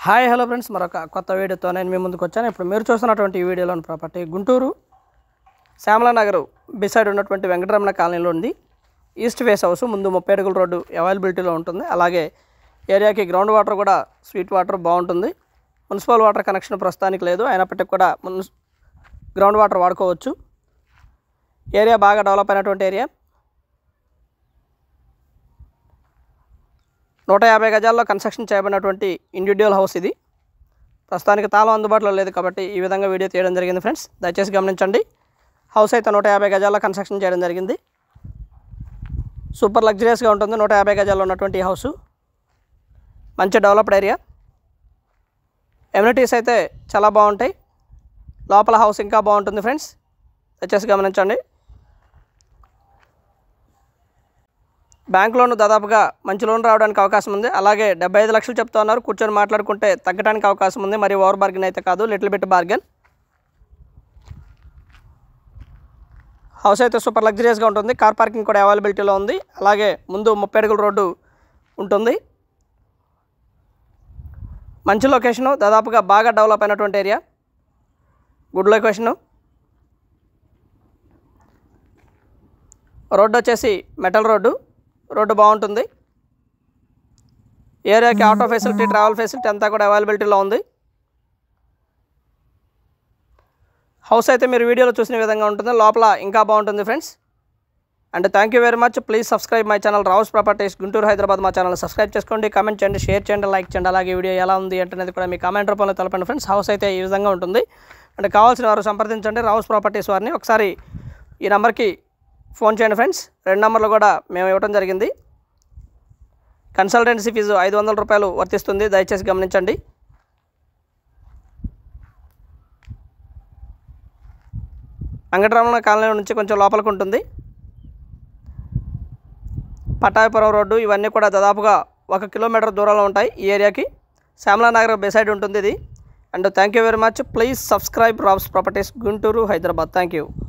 hi hello friends మరొక కొత్త వీడియోతో నేను మీ ముందుకు వచ్చాను ఇప్పుడు మీరు చూస్తున్నటువంటి ఈ వీడియోలోని ప్రాపర్టీ గుంటూరు శ్యామలా నగర్ బిసైడ్ ఉన్నటువంటి వెంకటరమణ కాలనీలో ఉంది ఈస్ట్ ఫేస్ హౌస్ ముందు ముప్పై అడుగుల రోడ్డు అవైలబిలిటీలో ఉంటుంది అలాగే ఏరియాకి గ్రౌండ్ వాటర్ కూడా స్వీట్ వాటర్ బాగుంటుంది మున్సిపల్ వాటర్ కనెక్షన్ ప్రస్తుతానికి లేదు అయినప్పటికీ కూడా మున్సి గ్రౌండ్ వాటర్ వాడుకోవచ్చు ఏరియా బాగా డెవలప్ అయినటువంటి ఏరియా నూట యాభై గజాల్లో కన్స్ట్రక్షన్ చేయబడినటువంటి ఇండివిజువల్ హౌస్ ఇది ప్రస్తుతానికి తాళం అందుబాటులో లేదు కాబట్టి ఈ విధంగా వీడియో తీయడం జరిగింది ఫ్రెండ్స్ దయచేసి గమనించండి హౌస్ అయితే నూట యాభై గజాల్లో కన్స్ట్రక్షన్ చేయడం జరిగింది సూపర్ లగ్జరియస్గా ఉంటుంది నూట యాభై గజాల్లో ఉన్నటువంటి ఈ హౌస్ మంచి డెవలప్డ్ ఏరియా ఎమ్యూనిటీస్ అయితే చాలా బాగుంటాయి లోపల హౌస్ ఇంకా బాగుంటుంది ఫ్రెండ్స్ దయచేసి గమనించండి బ్యాంక్ లోన్ దాదాపుగా మంచి లోన్ రావడానికి అవకాశం ఉంది అలాగే డెబ్బై ఐదు లక్షలు చెప్తా ఉన్నారు కూర్చొని మాట్లాడుకుంటే తగ్గడానికి అవకాశం ఉంది మరి ఓవర్ బార్గెన్ అయితే కాదు లిటిల్ బిట్ బార్గెన్ హౌస్ అయితే సూపర్ లగ్జరియస్గా ఉంటుంది కార్ పార్కింగ్ కూడా అవైలబిలిటీలో ఉంది అలాగే ముందు ముప్పై అడుగుల రోడ్డు ఉంటుంది మంచి లొకేషను దాదాపుగా బాగా డెవలప్ అయినటువంటి ఏరియా గుడ్ లొకేషను రోడ్డు వచ్చేసి మెటల్ రోడ్డు రోడ్డు బాగుంటుంది ఏరియాకి ఆటో ఫెసిలిటీ ట్రావెల్ ఫెసిలిటీ అంతా కూడా అవైలబిలిటీలో ఉంది హౌస్ అయితే మీరు వీడియోలో చూసిన విధంగా ఉంటుంది లోపల ఇంకా బాగుంటుంది friends and thank you very much please subscribe my channel Rao's properties Guntur Hyderabad మా ఛానల్ సబ్స్క్రైబ్ చేసుకోండి కామెంట్ చేయండి షేర్ చేయండి లైక్ చేయండి అలాగే వీడియో ఎలా ఉంది ఏంటనేది కూడా మీ కామెంట్ రూపంలో తెలపండి ఫ్రెండ్స్ హౌస్ అయితే ఈ విధంగా ఉంటుంది అంటే కావాల్సిన వారు సంప్రదించండి రావుస్ ప్రాపర్టీస్ వారిని ఒకసారి ఈ నెంబర్కి ఫోన్ చేయండి ఫ్రెండ్స్ రెండు నెంబర్లు కూడా మేము ఇవ్వడం జరిగింది కన్సల్టెన్సీ ఫీజు ఐదు వందల రూపాయలు వర్తిస్తుంది దయచేసి గమనించండి వెంకటరమణ కాలనీ నుంచి కొంచెం లోపలికి ఉంటుంది పటాయపురం రోడ్డు ఇవన్నీ కూడా దాదాపుగా ఒక కిలోమీటర్ దూరంలో ఉంటాయి ఈ ఏరియాకి శ్యామలా నగర్ బెసైడ్ ఉంటుంది ఇది and thank you very much please subscribe Rao's properties Guntur Hyderabad thank you